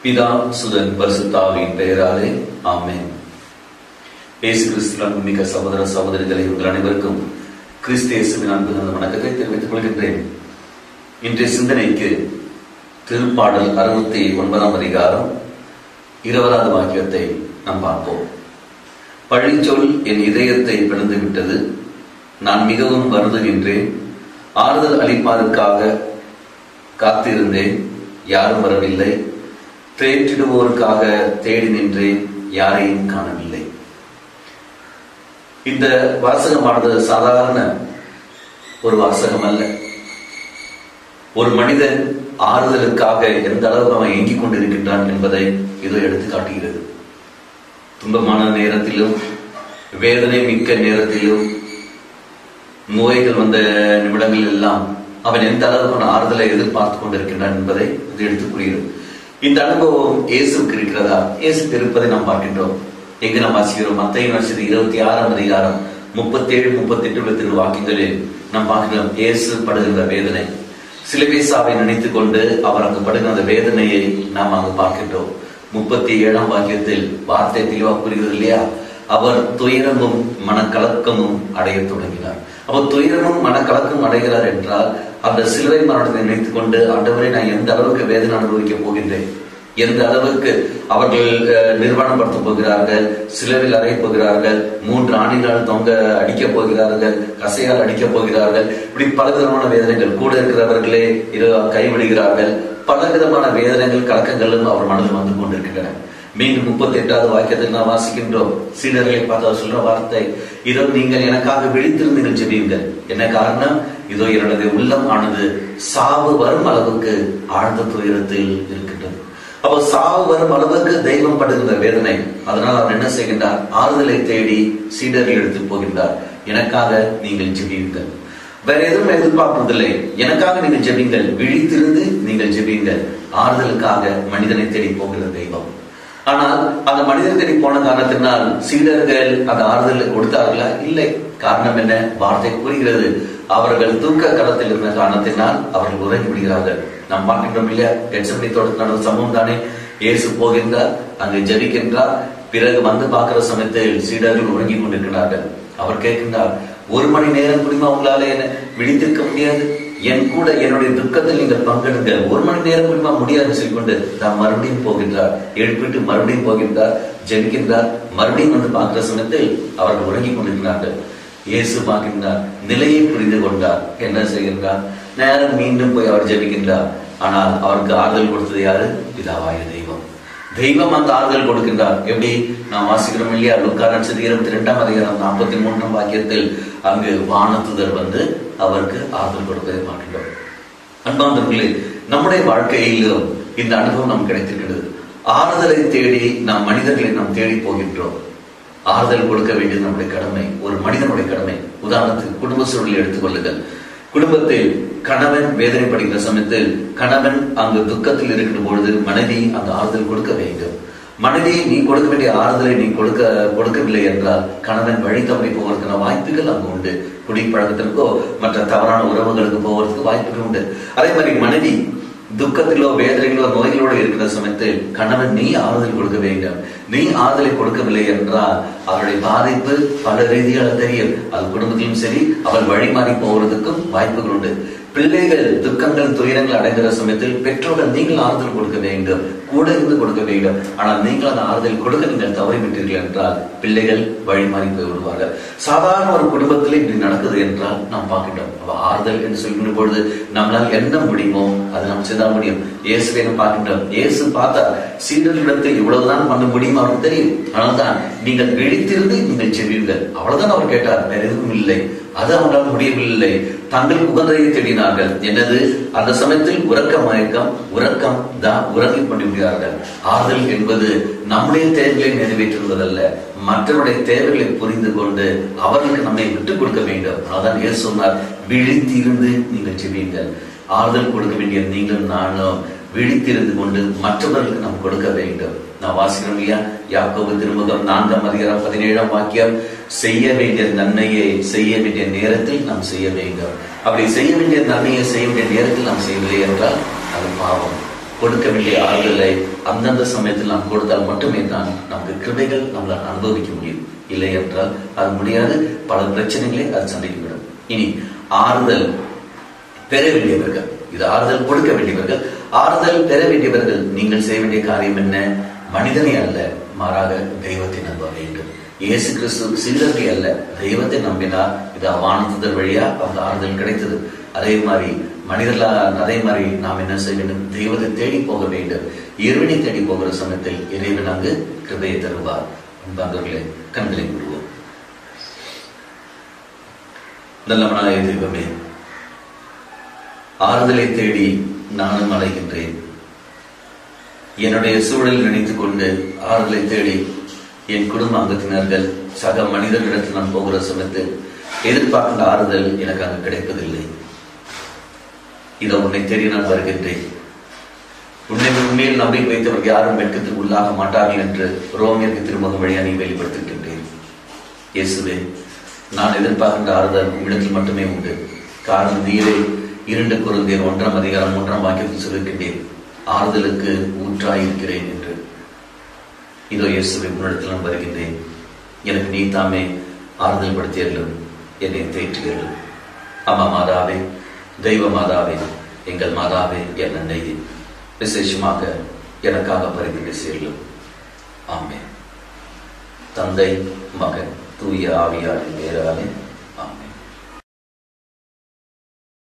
பிதா சுதன் பரிசுத்தாவின் பெயராலே ஆமென் இயேசு கிறிஸ்துவின் மிக சகோதர சகோதரிகளை உங்கள் அனைவருக்கும் கிறிஸ்து இயேசுவின் அன்பு அந்த வணக்கத்தை தெரிவித்துக் கொள்கின்றேன் இன்றைய சிந்தனைக்கு திருப்பாடல் அறுபத்தி ஒன்பதாம் அதிகாரம் இருபதாவது வாக்கியத்தை நாம் பார்ப்போம் பழிச்சொல் என் இதயத்தை பிளந்து விட்டது நான் மிகவும் வருந்துகின்றேன் ஆறுதல் அளிப்பாருக்காக காத்திருந்தேன் யாரும் வரவில்லை தேற்றிடுவோருக்காக தேடி நின்றேன் யாரையும் காணவில்லை இந்த வாசகமானது சாதாரண ஒரு வாசகம் அல்ல ஒரு மனிதன் ஆறுதலுக்காக எந்த அளவுக்கு அவன் ஏங்கிக் கொண்டிருக்கின்றான் என்பதை இதோ எடுத்து காட்டுகிறது துன்பமான நேரத்திலும் வேதனை மிக்க நேரத்திலும் நோய்கள் வந்த நிமிடங்கள் எல்லாம் அவன் எந்த அளவுக்கு ஆறுதலை எதிர்பார்த்து கொண்டிருக்கின்றான் என்பதை இது எடுத்து கூறுகிறது இந்த அனுபவம் இயேசுக்கு இருக்கிறதா இயேசுக்கு இருப்பதை நாம் பார்க்கின்றோம் எங்கு நாம் வாசிக்கிறோம் மத்திய வருஷத்து இருபத்தி ஆறாம் அதிகாரம் முப்பத்தி ஏழு முப்பத்தி எட்டு இருபத்தி வாக்கியங்களில் நாம் பார்க்கிறோம் இயேசு படுகின்ற வேதனை சிலுவேசாவை நினைத்துக் கொண்டு அவர் அங்கு படுகிற அந்த வேதனையை நாம் அங்கு பார்க்கின்றோம் முப்பத்தி ஏழாம் வாக்கியத்தில் வார்த்தை தெளிவா புரிகிறது இல்லையா அவர் துயரமும் மனக்கலக்கமும் அடைய தொடங்கினார் அவர் துயரமும் மனக்கலக்கம் அடைகிறார் என்றால் அந்த சிலுவை மரணத்தை நினைத்துக் கொண்டு ஆண்டவரை நான் எந்த அளவுக்கு வேதனை அனுபவிக்க போகின்றேன் எந்த அளவுக்கு அவர்கள் நிர்வாணப்படுத்த போகிறார்கள் சிலுவையில் அறைய போகிறார்கள் மூன்று ஆணிகளால் தொங்க அடிக்க போகிறார்கள் கசையால் அடிக்க போகிறார்கள் இப்படி பல விதமான வேதனைகள் கூட இருக்கிறவர்களே கைவிடுகிறார்கள் பல விதமான வேதனைகள் கலக்கங்களும் அவர் மனதில் வந்து கொண்டிருக்கின்றன மீண்டும் முப்பத்தி எட்டாவது வாக்கியத்தில் நாம் வாசிக்கின்றோம் சீடர்களை பார்த்து அவர் சொல்ற வார்த்தை இதோ நீங்கள் எனக்காக விழித்திருந்து நீங்கள் ஜெபியுங்கள் என்ன காரணம் இதோ என்னுடைய உள்ளம் ஆனது சாவு வரும் அளவுக்கு ஆழ்ந்த துயரத்தில் இருக்கின்றது அப்போ சாவு வரும் அளவுக்கு தெய்வம் படுகின்ற வேதனை அதனால் அவர் என்ன செய்கின்றார் ஆறுதலை தேடி சீடர்கள் எடுத்து போகின்றார் எனக்காக நீங்கள் ஜெபியுங்கள் வேற எதுவும் எதிர்பார்ப்பதில்லை எனக்காக நீங்கள் ஜெபிங்கள் விழித்திருந்து நீங்கள் ஜெபியுங்கள் ஆறுதலுக்காக மனிதனை தேடி போகிற தெய்வம் ஆனால் அந்த மனிதன் தேடி போன காரணத்தினால் சீடர்கள் அந்த ஆறுதலை கொடுத்தார்களா இல்லை காரணம் என்ன வார்த்தை கூறுகிறது அவர்கள் தூக்க களத்தில் இருந்த காரணத்தினால் அவர்கள் உறங்கி விடுகிறார்கள் நாம் பார்க்கின்றோம் இல்லையா கெட்சமணி தோட்டத்திலான சமூகம் தானே இயேசு போகின்றார் அங்கு ஜபிக்கின்றார் பிறகு வந்து பார்க்கிற சமயத்தில் சீடர்கள் உறங்கி கொண்டிருக்கிறார்கள் அவர் கேட்கின்றார் ஒரு மணி நேரம் குடிமா உங்களால என்ன விழித்திருக்க முடியாது என் கூட என்னுடைய துக்கத்தில் நீங்கள் பங்கெடுங்க ஒரு மணி நேரம் குடிமா முடியாது சொல்லிக்கொண்டு தான் மறுபடியும் போகின்றார் எழுப்பிட்டு மறுபடியும் போகின்றார் ஜெபிக்கின்றார் மறுபடியும் வந்து பார்க்கிற சமயத்தில் அவர்கள் உறங்கி கொண்டிருக்கிறார்கள் இயேசு பார்க்கின்றார் நிலையை புரிந்து கொண்டார் என்ன செய்கின்றார் நேரம் மீண்டும் போய் அவர் ஜெபிக்கின்றார் ஆனால் அவருக்கு ஆறுதல் கொடுத்தது யாரு பிதாவாய தெய்வம் தெய்வம் அந்த ஆறுதல் கொடுக்கின்றார் எப்படி நாம் வாசிக்கிறோம் இல்லையா லுக்கா நட்சத்திரம் இருபத்தி ரெண்டாம் அதிகாரம் நாற்பத்தி மூன்றாம் வாக்கியத்தில் அங்கு வானத்துதர் வந்து அவருக்கு ஆறுதல் கொடுப்பதை பார்க்கின்றோம் அன்பாந்தவர்களே நம்முடைய வாழ்க்கையிலும் இந்த அனுபவம் நமக்கு கிடைத்திருக்கிறது ஆறுதலை தேடி நாம் மனிதர்களை நாம் தேடி போகின்றோம் ஆறுதல் கொடுக்க வேண்டியது நம்முடைய கடமை ஒரு மனிதனுடைய கடமை உதாரணத்துக்கு குடும்ப சூழலை எடுத்துக்கொள்ளுங்கள் குடும்பத்தில் கணவன் வேதனைப்படுகிற சமயத்தில் கணவன் அங்கு துக்கத்தில் இருக்கிற பொழுது மனைவி அந்த ஆறுதல் கொடுக்க வேண்டும் மனைவி நீ கொடுக்க வேண்டிய ஆறுதலை நீ கொடுக்க கொடுக்கவில்லை என்றால் கணவன் வழி தவறி போவதற்கான வாய்ப்புகள் அங்கு உண்டு குடிப்பழக்கத்திற்கோ மற்ற தவறான உறவுகளுக்கு போவதற்கு வாய்ப்புகள் உண்டு அதே மாதிரி மனைவி துக்கத்திலோ வேதனைகளோ நோய்களோடு இருக்கிற சமயத்தில் கணவன் நீ ஆறுதல் கொடுக்க வேண்டும் நீ ஆறுதலை கொடுக்கவில்லை என்றால் அவருடைய பாதிப்பு பல ரீதியாக தெரியும் அது குடும்பத்திலும் சரி அவர் வழி மாறி போவதற்கும் வாய்ப்புகள் உண்டு பிள்ளைகள் துக்கங்கள் துயரங்கள் அடைகிற சமயத்தில் பெற்றோர்கள் நீங்கள் ஆறுதல் கொடுக்க வேண்டும் கூட இருந்து கொடுக்க வேண்டும் ஆனால் நீங்கள் அந்த ஆறுதல் கொடுக்க நீங்கள் தவறிவிட்டீர்கள் என்றால் பிள்ளைகள் வழி மாறி போய் விடுவார்கள் சாதாரண ஒரு குடும்பத்திலே இப்படி நடக்குது என்றால் நாம் பார்க்கின்றோம் அவ ஆறுதல் என்று சொல்கின்ற பொழுது நம்மளால் என்ன முடியுமோ அது நாம் செய்தால் முடியும் இயேசுவை பார்க்கின்றோம் இயேசு பார்த்தார் சீடர்களிடத்தில் இவ்வளவுதான் பண்ண முடியும் அவருக்கு தெரியும் அதனால்தான் நீங்கள் விழித்திருந்து நீங்கள் செல்வீர்கள் அவ்வளவுதான் அவர் கேட்டார் வேற எதுவும் இல்லை அது அவங்களால் முடியவில்லை தங்கள் உகந்தையை தேடினார்கள் என்னது அந்த சமயத்தில் உறக்க மயக்கம் உறக்கம் தான் உறங்கி கொண்டிருக்கிறார்கள் ஆறுதல் என்பது நம்முடைய தேவைகளை நிறைவேற்றுவதல்ல மற்றவருடைய தேவைகளை புரிந்து கொண்டு அவர்களுக்கு நம்மை விட்டுக் கொடுக்க வேண்டும் அதான் ஏன் சொன்னார் விழித்திருந்து நீங்கள் செவியுங்கள் ஆறுதல் கொடுக்க வேண்டிய நீங்களும் நானும் விழித்திருந்து கொண்டு மற்றவர்களுக்கு நாம் கொடுக்க வேண்டும் நான் வாசிக்கிறோம் இல்லையா யாக்கோபு திருமுகம் நான்காம் அதிகாரம் பதினேழாம் வாக்கியம் செய்ய வேண்டிய நன்மையை செய்ய வேண்டிய நேரத்தில் நாம் செய்ய வேண்டும் அப்படி செய்ய வேண்டிய நன்மையை செய்ய வேண்டிய நேரத்தில் நாம் செய்யவில்லை என்றால் அது பாவம் கொடுக்க வேண்டிய ஆறுதலை அந்தந்த சமயத்தில் நாம் கொடுத்தால் மட்டுமே தான் நமக்கு கிருபைகள் நம்மளால் அனுபவிக்க முடியும் இல்லை என்றால் அது முடியாது பல பிரச்சனைகளை அது சந்திக்கப்படும் இனி ஆறுதல் பெற வேண்டியவர்கள் இது ஆறுதல் கொடுக்க வேண்டியவர்கள் ஆறுதல் பெற வேண்டியவர்கள் நீங்கள் செய்ய வேண்டிய காரியம் என்ன மனிதனை அல்ல மாறாக தெய்வத்தை நம்ப வேண்டும் இயேசு கிறிஸ்து சிலரை அல்ல தெய்வத்தை நம்பினார் இது அவானத்துதல் வழியா அவங்க ஆறுதல் கிடைத்தது அதே மாதிரி மனிதர்களா அதே மாதிரி நாம் என்ன செய்ய வேண்டும் தெய்வத்தை தேடி போக வேண்டும் இறைவனை தேடி போகிற சமயத்தில் இறைவன் அங்கு கிருபையை தருவார் அன்பர்களே கண்களை விடுவோம் நல்லவனாய தெய்வமே ஆறுதலை தேடி நானும் அலைகின்றேன் என்னுடைய சூழலில் நினைத்துக் கொண்டு ஆறுதலை தேடி என் குடும்ப அங்கத்தினர்கள் சக மனிதர்களிடத்தில் நான் போகிற சமயத்தில் எதிர்பார்க்கின்ற ஆறுதல் எனக்கு அங்கு கிடைப்பதில்லை இதோ உன்னை தேடி நான் வருகின்றேன் உன்னை உண்மையில் நம்பிக்கை வைத்தவர்கள் யாரும் வெட்கத்தில் உள்ளாக மாட்டார்கள் என்று ரோமியருக்கு திருமுகம் வழியா நீ வெளிப்படுத்திருக்கின்றேன் இயேசுவே நான் எதிர்பார்க்கின்ற ஆறுதல் உம்மிடத்தில் மட்டுமே உண்டு காரணம் நீரே இரண்டு குருந்தியர் ஒன்றாம் அதிகாரம் மூன்றாம் வாக்கியத்தில் சொல்லியிருக்கின்றேன் ஆறுதலுக்கு ஊற்றாயிருக்கிறேன் என்று இதோ இயேசுவை உன்னிடத்தில் நான் வருகின்றேன் எனக்கு நீ தாமே ஆறுதல் படுத்தியர்களும் என்னை தேற்றுகிறீர்கள் அம்மா மாதாவே தெய்வ மாதாவே எங்கள் மாதாவே என் அன்னை விசேஷமாக எனக்காக பரிந்து பேசியர்களும் ஆமே தந்தை மகன் தூய ஆவியாரின் பேராலே